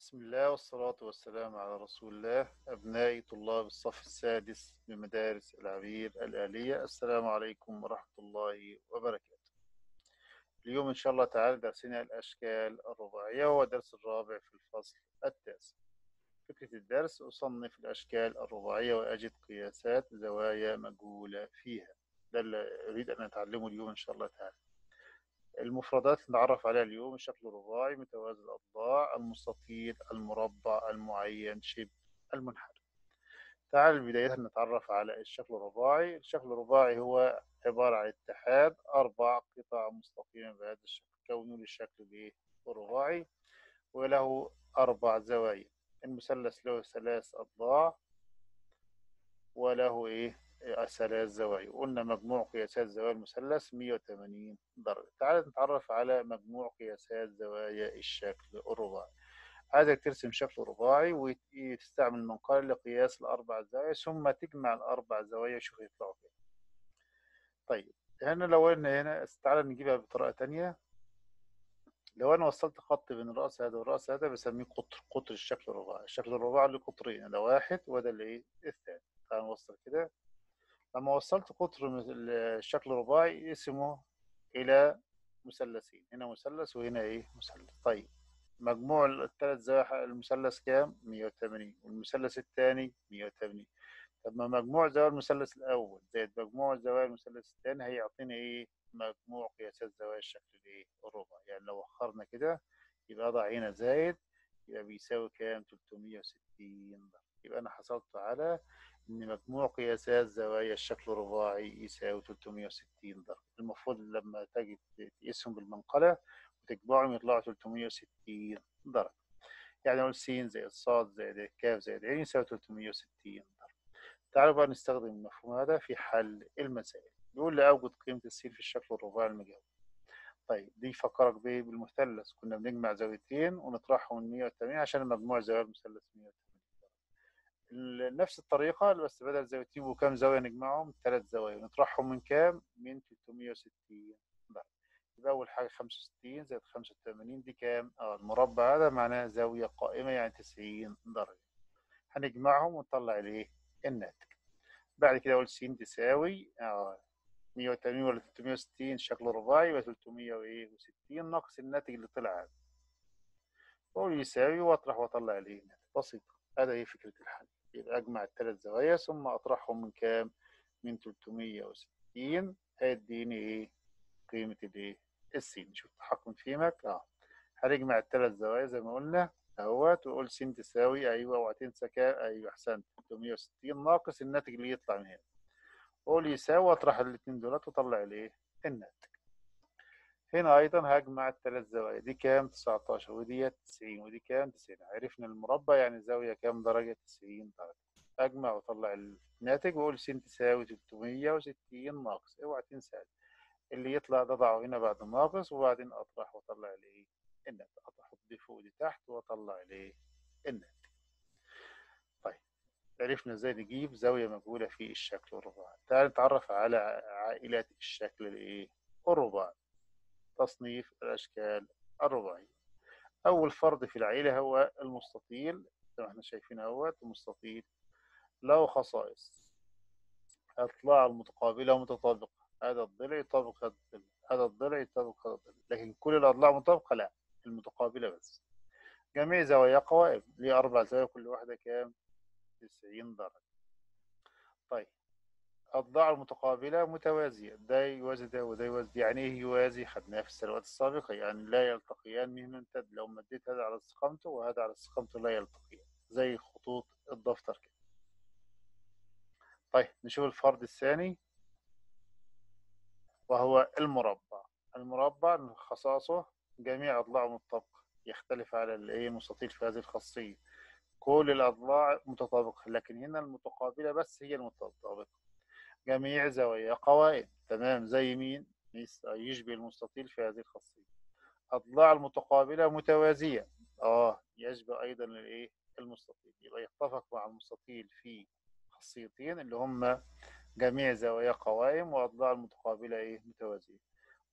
بسم الله والصلاة والسلام على رسول الله أبنائي طلاب الصف السادس بمدارس العبير الآلية السلام عليكم ورحمة الله وبركاته اليوم إن شاء الله تعالى درسنا الأشكال الرباعية هو الدرس الرابع في الفصل التاسع فكرة الدرس أصنف الأشكال الرباعية وأجد قياسات زوايا مجهولة فيها ده اللي أريد أن أتعلمه اليوم إن شاء الله تعالى المفردات اللي نتعرف عليها اليوم الشكل الرباعي متوازي الأضلاع المستطيل المربع المعين شبه المنحدر تعال بداية نتعرف على الشكل الرباعي الشكل الرباعي هو عبارة عن اتحاد أربع قطع مستقيمة بهذا الشكل كونوا للشكل الرباعي وله أربع زوايا المثلث له ثلاث أضلاع وله إيه ثلاث زوايا قلنا مجموع قياسات زوايا المثلث 180 درجة تعال نتعرف على مجموع قياسات زوايا الشكل الرباعي عايزك ترسم شكل رباعي وتستعمل منقار لقياس الأربع زوايا ثم تجمع الأربع زوايا شوف يطلعوا كام طيب هنا لو قلنا هنا تعال نجيبها بطريقة تانية لو أنا وصلت خط بين الرأس هذا والرأس هذا بسميه قطر قطر الشكل الرباعي الشكل الرباعي له قطرين ده واحد وده اللي إيه الثاني تعال نوصل كده لما وصلت قطر الشكل الرباعي اسمه إلى مثلثين هنا مثلث وهنا إيه مثلث طيب مجموع الثلاث زوايا المثلث كام 180 والمثلث الثاني 180 طب ما مجموع زوايا المثلث الأول زائد مجموع زوايا المثلث الثاني هيعطيني إيه مجموع قياسات زوايا الشكل الإيه الرباعي يعني لو وخرنا كده يبقى أضع هنا زائد يبقى بيساوي كام 360 درجة يبقى أنا حصلت على إن مجموع قياسات زوايا الشكل الرباعي يساوي 360 درجة المفروض لما تجي تقيسهم بالمنقلة وتجمعهم يطلعوا 360 درجة يعني أقول س زائد ص زائد ك زائد ع يساوي 360 درجة تعالوا بقى نستخدم المفهوم هذا في حل المسائل بيقول لي أوجد قيمة الس في الشكل الرباعي المجاوب طيب دي يفكرك بإيه بالمثلث كنا بنجمع زاويتين ونطرحهم من 180 عشان مجموع زوايا المثلث 180 نفس الطريقة بس بدل زاويتين وكام زاوية نجمعهم ثلاث زوايا نطرحهم من كام من 360 درجة يبقى أول حاجة 65 زائد 85 دي كام؟ اه المربع هذا معناه زاوية قائمة يعني 90 درجة هنجمعهم ونطلع الايه؟ الناتج بعد كده أقول س تساوي اه 180 ولا 360 شكل رباعي يبقى 360 ناقص الناتج اللي طلع هذا وأقول يساوي وأطرح وأطلع الايه؟ الناتج بسيطة هذا هي فكرة الحل يبقى أجمع الثلاث زوايا ثم أطرحهم من كام؟ من 360 هيديني إيه؟ قيمة الإيه؟ السين شوف التحكم فيمك أه هنجمع الثلاث زوايا زي ما قلنا أهوت وأقول س تساوي أيوه اوعى تنسى كام؟ أيوه أحسنت 360 ناقص الناتج اللي يطلع من هنا قول يساوي أطرح الاثنين دولت وأطلع الإيه؟ الناتج هنا أيضا هجمع الثلاث زوايا دي كام 19 ودي 90 ودي كام 90 عرفنا المربع يعني زاوية كام درجة 90 درجة أجمع وأطلع الناتج وأقول س تساوي 360 ناقص اوعى تنسى اللي يطلع ده ضعه هنا بعد الناقص وبعدين أطرح وأطلع الإيه الناتج أحط دي فوق دي تحت وأطلع الإيه الناتج طيب عرفنا ازاي نجيب زاوية مجهولة في الشكل الرباعي تعال نتعرف على عائلات الشكل الإيه الرباعي تصنيف الأشكال الرباعية أول فرد في العيلة هو المستطيل زي ما احنا شايفين اهوت المستطيل له خصائص الأضلاع المتقابلة متطابقة هذا الضلع يطابق هذا الضلع هذا الضلع يطابق هذا الضلع لكن كل الأضلاع متطابقة لا المتقابلة بس جميع زوايا قوائم ليه أربع زوايا كل واحدة كام 90 درجة طيب الأضلاع المتقابلة متوازية ده يوازي ده وده يوازي يعني إيه يوازي خدناها في السنوات السابقة يعني لا يلتقيان مهما امتد لو مديت هذا على استقامته وهذا على استقامته لا يلتقيان زي خطوط الدفتر كده طيب نشوف الفرد الثاني وهو المربع المربع من خصائصه جميع أضلاعه متطابقة يختلف على الايه المستطيل في هذه الخاصية كل الأضلاع متطابقة لكن هنا المتقابلة بس هي المتطابقة جميع زوايا قوائم تمام زي مين يشبه المستطيل في هذه الخاصية أضلاع المتقابلة متوازية اه يشبه أيضا الايه المستطيل يبقى يتفق مع المستطيل في خاصيتين اللي هم جميع زوايا قوائم وأضلاع المتقابلة ايه متوازية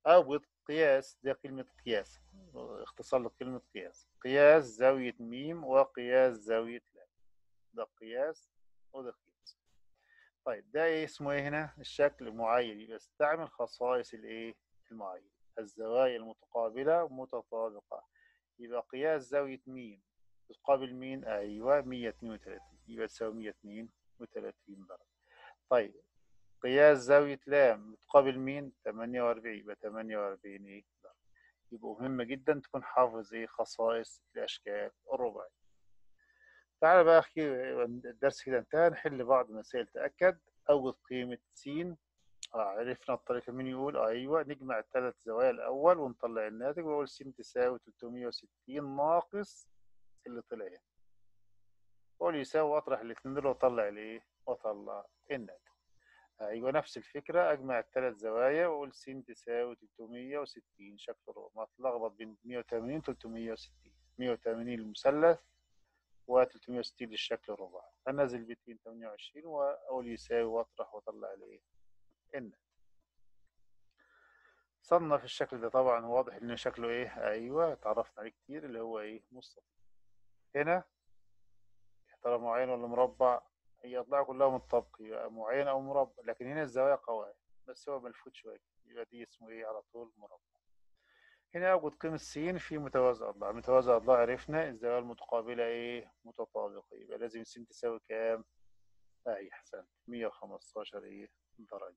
أو قياس ده كلمة قياس اختصار لكلمة قياس قياس زاوية ميم وقياس زاوية لام ده قياس وده قياس طيب ده ايه اسمه ايه هنا الشكل معين يبقى استعمل خصائص الايه المعين الزوايا المتقابلة متطابقة يبقى قياس زاوية ميم تقابل مين ايوه 132 يبقى تساوي 132 درجة طيب قياس زاوية لام تقابل مين 48 يبقى 48 ايه درجة يبقى مهم جدا تكون حافظ ايه خصائص الاشكال الرباعية تعالى بقى اخي الدرس كده انتهى نحل بعض مسائل تأكد أوجد قيمة س آه عرفنا الطريقة مين يقول آه أيوه نجمع الثلاث زوايا الأول ونطلع الناتج وأقول س تساوي 360 ناقص اللي طلع هنا وأقول يساوي وأطرح الاتنين دول وأطلع الإيه؟ وأطلع الناتج أيوه نفس الفكرة أجمع الثلاث زوايا وأقول س تساوي 360 شكل ربع ما أتلخبط بين 180 و 360 180 المثلث و 360 للشكل الرباعي انزل 228 واقول يساوي واطرح واطلع الايه الناتج صنف الشكل ده طبعا واضح ان شكله ايه ايوه اتعرفنا عليه كتير اللي هو ايه مستطيل هنا يا ترى معين ولا مربع هي اضلاعه كلها متطابقه يبقى معين او مربع لكن هنا الزوايا قوائم بس هو ملفوت شويه يبقى دي اسمه ايه على طول مربع هنا أوجد قيمة س في متوازي أضلاع متوازي أضلاع عرفنا الزوايا المتقابلة إيه متطابقة يبقى لازم س تساوي كام؟ أي أحسنت 115 إيه درجة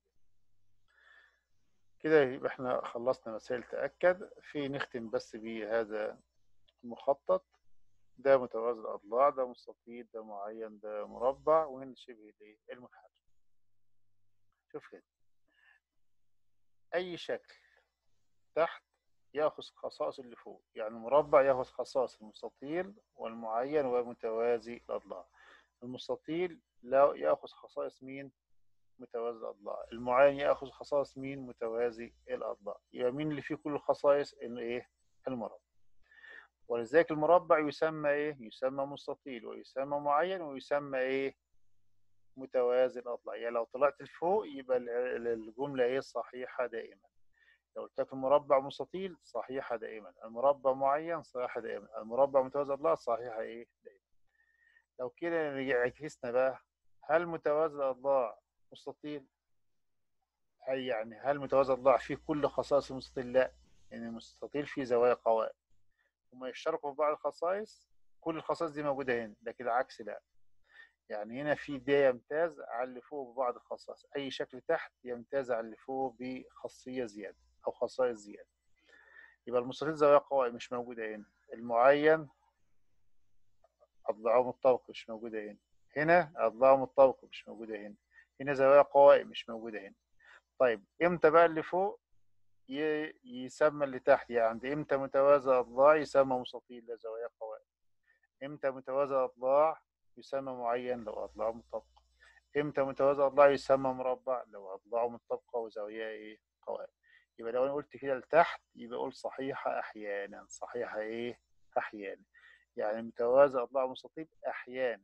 كده يبقى إحنا خلصنا مسائل تأكد في نختم بس بهذا المخطط ده متوازي الأضلاع ده مستطيل ده معين ده مربع وهنا شبه الإيه المنحدر شوف هنا أي شكل تحت ياخذ خصائص اللي فوق يعني المربع ياخذ خصائص المستطيل والمعين ومتوازي الأضلاع المستطيل لا ياخذ خصائص مين متوازي الأضلاع المعين ياخذ خصائص مين متوازي الأضلاع يبقى مين اللي فيه كل الخصائص الايه المربع ولذلك المربع يسمى ايه يسمى مستطيل ويسمى معين ويسمى ايه متوازي الأضلاع يعني لو طلعت لفوق يبقى الجملة ايه صحيحة دائما لو قلت لك المربع مستطيل صحيحة دائما المربع معين صحيحة دائما المربع متوازي الأضلاع صحيحة إيه دائما لو كده عكسنا بقى هل متوازي الأضلاع مستطيل هل يعني هل متوازي الأضلاع فيه كل خصائص المستطيل لا يعني المستطيل فيه زوايا قوائم هما يشتركوا في بعض الخصائص كل الخصائص دي موجودة هنا لكن العكس لا يعني هنا في ده يمتاز على اللي فوق ببعض الخصائص أي شكل تحت يمتاز على اللي فوق بخاصية زيادة أو خصائص زيادة يبقى المستطيل زوايا قوائم مش موجودة هنا المعين أضلاعه متطابقة مش موجودة هنا هنا أضلاعه متطابقة مش موجودة هنا هنا زوايا قوائم مش موجودة هنا طيب إمتى بقى اللي فوق يسمى اللي تحت يعني إمتى متوازى أضلاع يسمى مستطيل ده زوايا قوائم إمتى متوازى أضلاع يسمى معين لو أضلاعه متطابقة إمتى متوازى أضلاع يسمى مربع لو أضلاعه متطابقة وزواياه إيه قوائم يبقى لو انا قلت كده لتحت يبقى اقول صحيحة احيانا صحيحة ايه احيانا يعني متوازي اضلاع مستطيل احيانا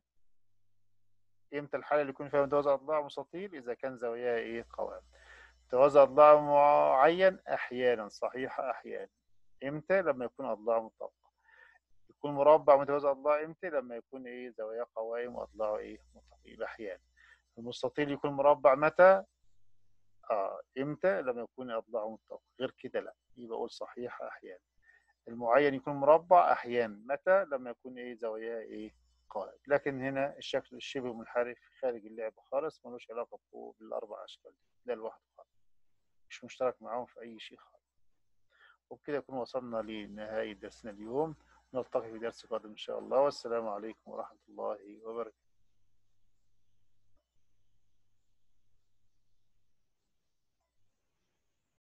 امتى الحالة اللي يكون فيها متوازي اضلاع مستطيل اذا كان زواياها ايه قوام متوازي اضلاع معين احيانا صحيحة احيانا امتى لما يكون اضلاع مطابقة يكون مربع متوازي اضلاع امتى لما يكون ايه زوايا قوائم واضلاعه ايه مطابقة احيانا المستطيل يكون مربع متى اه امتى لما يكون اضلاعه متطابقه غير كده لا يبقى اقول صحيح احيانا المعين يكون مربع احيانا متى لما يكون ايه زواياه ايه قائم لكن هنا الشكل الشبه منحرف خارج اللعبه خالص ملوش علاقه بالاربع اشكال ده لوحده خالص مش مشترك معاهم في اي شيء خالص وبكده يكون وصلنا لنهايه درسنا اليوم نلتقي في درس قادم ان شاء الله والسلام عليكم ورحمه الله وبركاته